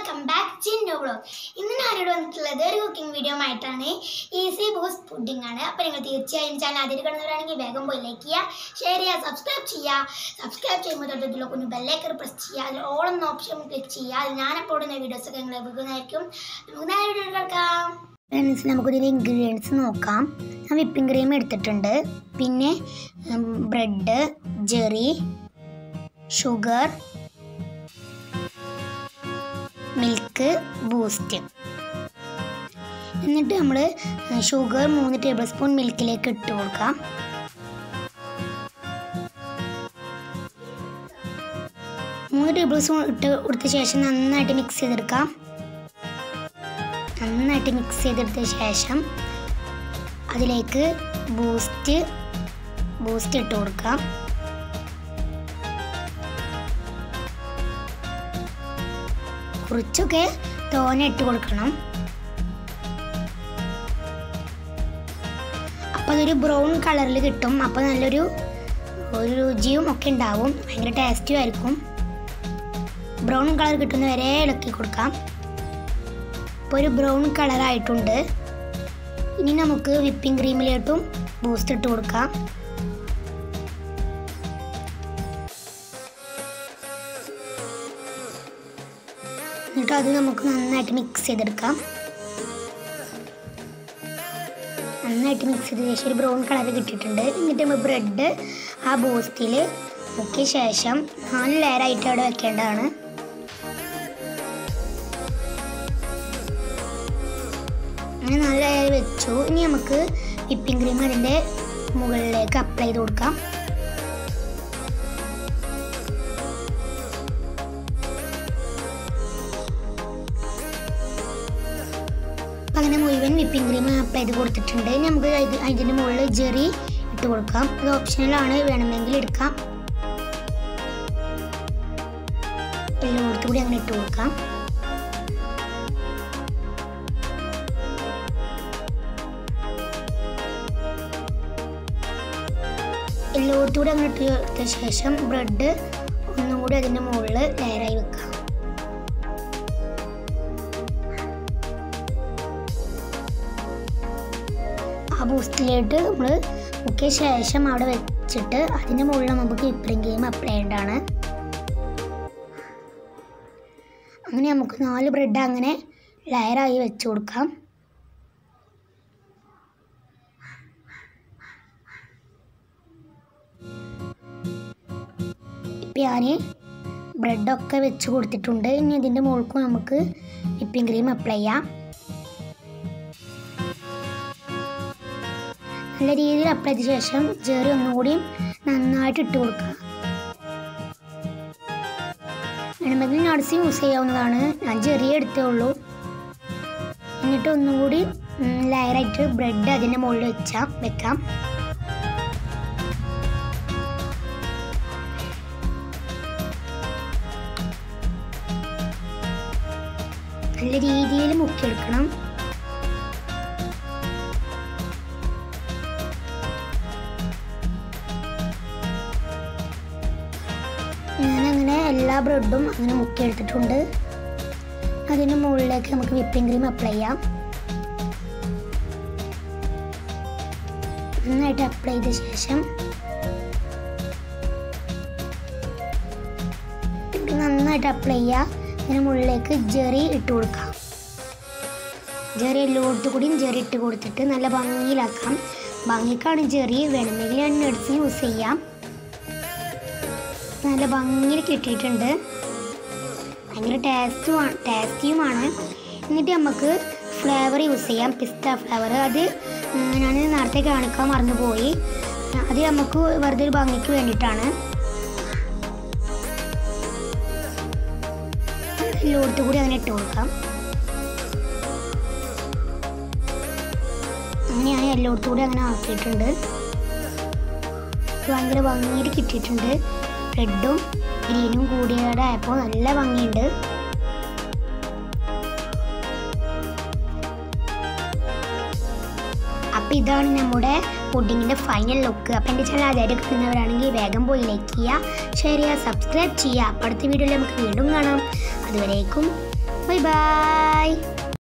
welcome back Chinnu blog ഇന്ന് ഞാനിവിടെ വന്നിട്ടുള്ളത് ഒരു കുക്കിംഗ് വീഡിയോ ആയിട്ടാണ് ഈസി ബൂസ്റ്റ് പുഡിംഗ് ആണ് അപ്പോൾ നിങ്ങൾ തീർച്ചയായും ചാനൽ ആദ്യം കിടന്നവരാണെങ്കിൽ വേഗം പോയി ലൈക്ക് ചെയ്യുക ഷെയർ ചെയ്യുക സബ്സ്ക്രൈബ് ചെയ്യുക സബ്സ്ക്രൈബ് ചെയ്യുമ്പോൾ തൊട്ടത്തിലുള്ള കുഞ്ഞു ബെല്ലൈക്കർ പ്രസ് ചെയ്യുക അതിൽ ഓൾ എന്ന ഓപ്ഷൻ ക്ലിക്ക് ചെയ്യുക അതിൽ ഞാനപ്പോൾ ഇടുന്ന വീഡിയോസ് ഒക്കെ നിങ്ങൾ ലഭിക്കുന്നതായിരിക്കും നമുക്ക് നേരെ വീഡിയോ കേൾക്കാം ഫ്രണ്ട്സ് നമുക്കിതിൽ ഇൻഗ്രീഡിയൻസ് നോക്കാം ഞാൻ വിപ്പിംഗ് ക്രീം എടുത്തിട്ടുണ്ട് പിന്നെ bread cherry sugar milk Boost എന്നിട്ട് നമ്മൾ ഷുഗർ മൂന്ന് ടേബിൾ സ്പൂൺ മിൽക്കിലേക്ക് ഇട്ട് കൊടുക്കാം മൂന്ന് ടേബിൾ സ്പൂൺ ഇട്ട് കൊടുത്ത ശേഷം നന്നായിട്ട് മിക്സ് ചെയ്തെടുക്കാം നന്നായിട്ട് മിക്സ് ചെയ്തെടുത്ത ശേഷം അതിലേക്ക് ബൂസ്റ്റ് ബൂസ്റ്റ് ഇട്ട് കൊടുക്കാം കുറച്ചൊക്കെ തോനെ ഇട്ട് കൊടുക്കണം അപ്പോൾ അതൊരു ബ്രൗൺ കളറിൽ കിട്ടും അപ്പോൾ നല്ലൊരു ഒരു രുചിയും ഒക്കെ ഉണ്ടാവും ഭയങ്കര ടേസ്റ്റും ആയിരിക്കും ബ്രൗൺ കളർ കിട്ടുന്ന വരെ ഇളക്കി കൊടുക്കാം ഇപ്പോൾ ഒരു ബ്രൗൺ കളറായിട്ടുണ്ട് ഇനി നമുക്ക് വിപ്പിംഗ് ക്രീമിലോട്ടും ബൂസ്റ്റ് ഇട്ട് കൊടുക്കാം എന്നിട്ട് അത് നമുക്ക് നന്നായിട്ട് മിക്സ് ചെയ്തെടുക്കാം നന്നായിട്ട് മിക്സ് ചെയ്ത ശേഷം ഒരു ബ്രൗൺ കളർ കിട്ടിയിട്ടുണ്ട് എന്നിട്ട് നമ്മൾ ബ്രെഡ് ആ ബൂസ്റ്റിൽ മുക്കിയ ശേഷം നാല് ലെയറായിട്ട് അവിടെ വെക്കേണ്ടതാണ് അങ്ങനെ നാല് ലെയർ വെച്ചു ഇനി നമുക്ക് വിപ്പിംഗ് ക്രീം അതിൻ്റെ മുകളിലേക്ക് അപ്ലൈ ചെയ്ത് കൊടുക്കാം അങ്ങനെ മുഴുവൻ വിപ്പിംഗ് ക്രീം അപ്ലൈ ചെയ്ത് കൊടുത്തിട്ടുണ്ട് ഇനി നമുക്ക് ഇത് അതിൻ്റെ മുകളിൽ ജെറി ഇട്ട് കൊടുക്കാം അത് ഓപ്ഷണലാണ് വേണമെങ്കിൽ എടുക്കാം എല്ലായിടത്തും കൂടി അങ്ങനെ ഇട്ട് കൊടുക്കാം എല്ലായിടത്തും കൂടി അങ്ങനെ ഇട്ട് കൊടുത്ത ശേഷം ബ്രെഡ് ഒന്നും കൂടി അതിൻ്റെ മുകളിൽ ലെയറായി വെക്കാം ആ ബൂസ്റ്റിലേക്ക് നമ്മൾ മുക്കിയ ശേഷം അവിടെ വെച്ചിട്ട് അതിന് മുകളിൽ നമുക്ക് വിപ്പിംഗ് ക്രീം അപ്ലൈ ചെയ്യേണ്ടതാണ് അങ്ങനെ നമുക്ക് നാല് ബ്രെഡ് അങ്ങനെ ലെയറായി വെച്ച് കൊടുക്കാം ഇപ്പം ഞാൻ ബ്രെഡൊക്കെ വെച്ച് കൊടുത്തിട്ടുണ്ട് ഇനി ഇതിൻ്റെ മുകൾക്കും നമുക്ക് വിപ്പിംഗ് ക്രീം അപ്ലൈ ചെയ്യാം നല്ല രീതിയിൽ അപ്ലൈ ചെയ്ത ശേഷം ജെറി ഒന്നുകൂടി നന്നായിട്ട് ഇട്ട് കൊടുക്കുക വേണമെങ്കിൽ നട്സ് യൂസ് ചെയ്യാവുന്നതാണ് ഞാൻ ചെറിയ എടുത്തേ ഉള്ളൂ എന്നിട്ട് ഒന്നുകൂടി ലെയറായിട്ട് ബ്രെഡ് അതിൻ്റെ മുകളിൽ വെച്ചാൽ വെക്കാം നല്ല രീതിയിൽ മുക്കിയെടുക്കണം ഞാനങ്ങനെ എല്ലാ ബ്രെഡും അങ്ങനെ മുക്കിയെടുത്തിട്ടുണ്ട് അതിന് മുകളിലേക്ക് നമുക്ക് വിപ്പിംഗ് ക്രീം അപ്ലൈ ചെയ്യാം നന്നായിട്ട് അപ്ലൈ ചെയ്ത ശേഷം ഇത് നന്നായിട്ട് അപ്ലൈ ചെയ്യുക അതിന് മുകളിലേക്ക് ജെറി ഇട്ട് കൊടുക്കാം ജെറി എല്ലായിടത്തും കൂടിയും ജെറി ഇട്ട് കൊടുത്തിട്ട് നല്ല ഭംഗിയിലാക്കാം ഭംഗിക്കാണ് ജെറി വേണമെങ്കിൽ ഞാൻ നട്സ് യൂസ് ചെയ്യാം നല്ല ഭംഗിയിൽ കിട്ടിയിട്ടുണ്ട് ഭയങ്കര ടേസ്റ്റുമാണ് ടേസ്റ്റിയുമാണ് എന്നിട്ട് നമുക്ക് ഫ്ലേവർ യൂസ് ചെയ്യാം പിസ്ത ഫ്ലേവർ അത് ഞാൻ നേരത്തെ കാണിക്കാൻ മറന്നുപോയി അത് നമുക്ക് വെറുതെ ഒരു ഭംഗിക്ക് വേണ്ടിയിട്ടാണ് എല്ലായിടത്തും കൂടി അങ്ങനെ ഇട്ട് കൊടുക്കാം അങ്ങനെ ഞാൻ എല്ലായിടത്തും കൂടി അങ്ങനെ ആക്കിയിട്ടുണ്ട് ഭയങ്കര ഭംഗിയിൽ കിട്ടിയിട്ടുണ്ട് റെഡും ഗ്രീനും കൂടിയുടെ ആയപ്പോൾ നല്ല ഭംഗിയുണ്ട് അപ്പം ഇതാണ് നമ്മുടെ പുഡിങ്ങിൻ്റെ ഫൈനൽ ലുക്ക് അപ്പം എൻ്റെ ചാനൽ ആദ്യമായിട്ട് കാണുന്നവരാണെങ്കിൽ വേഗം പോയി ലൈക്ക് ചെയ്യുക ഷെയർ ചെയ്യുക സബ്സ്ക്രൈബ് ചെയ്യുക അപ്പം അടുത്ത വീഡിയോയിൽ നമുക്ക് വീണ്ടും കാണാം അതുവരേക്കും ബൈ ബൈ